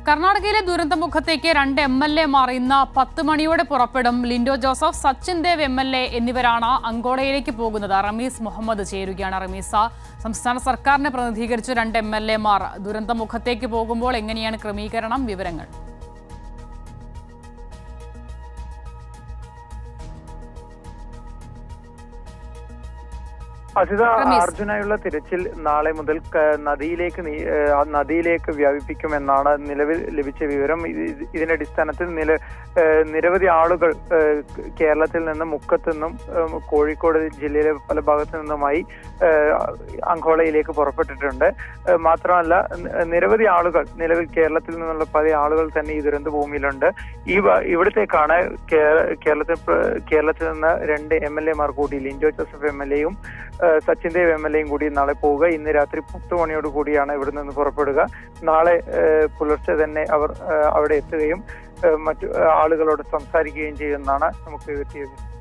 കർണാടകയിലെ ദുരന്തമുഖത്തേക്ക് രണ്ട് M L എമാർ ഇന്ന് പത്ത് മണിയോടെ പുറപ്പെടും Linto Joseph Sachin Dev M L A എന്നിവരാണ് അങ്കോളയിലേക്ക് പോകുന്നത് റമീസ് മുഹമ്മദ് ചേരുകയാണ് റമീസ സംസ്ഥാന സർക്കാരിനെ പ്രതിനിധീകരിച്ച് രണ്ട് എം എൽ എമാർ ദുരന്തമുഖത്തേക്ക് പോകുമ്പോൾ എങ്ങനെയാണ് ക്രമീകരണം വിവരങ്ങൾ അസിത റമീസ്. അർജുനായുള്ള തിരച്ചിൽ നാളെ മുതൽ ക- നദിയിലേക്ക് നീ- ഏഹ് ആ നദിയിലേക്ക് വ്യാപിപ്പിക്കുമെന്നാണ് നിലവിൽ ലഭിച്ച വിവരം ഇത് ഇത് ഇതിന്റെ അടിസ്ഥാനത്തിൽ നില ഏഹ് നിരവധി ആളുകൾ ഏഹ് കേരളത്തിൽ നിന്നും മുക്കത്തു നിന്നും ഏഹ് കോഴിക്കോട് ജില്ലയിലെ പല ഭാഗത്തു നിന്നുമായി ഏഹ് അങ്കോളയിലേക്ക് പുറപ്പെട്ടിട്ടുണ്ട് ഏഹ് മാത്രമല്ല നി- നിരവധി ആളുകൾ നിലവിൽ കേരളത്തിൽ നിന്നുള്ള പല ആളുകൾ തന്നെ ഈ ദുരന്ത ഭൂമിയിലുണ്ട് ഈ വ- ഇവിടത്തേക്കാണ് കേ- കേരളത്തിൽ പ്ര- കേരളത്തിൽ നിന്ന് രണ്ട് എം എൽ എമാർ കൂടി ലിൻഡോ ജോസഫ് എം എൽ എയും ഏഹ് സച്ചിൻ ദേവ് എം എൽ എയും കൂടി നാളെ പോവുക ഇന്ന് രാത്രി പത്ത് മണിയോട് കൂടിയാണ് ഇവിടെ നിന്ന് പുറപ്പെടുക നാളെ ഏഹ് പുലർച്ചെ തന്നെ അവർ ഏഹ് അവിടെ എത്തുകയും ഏഹ് മറ്റു ഏഹ് ആളുകളോട് സംസാരിക്കുകയും ചെയ്യുമെന്നാണ് നമുക്ക് കിട്ടിയത്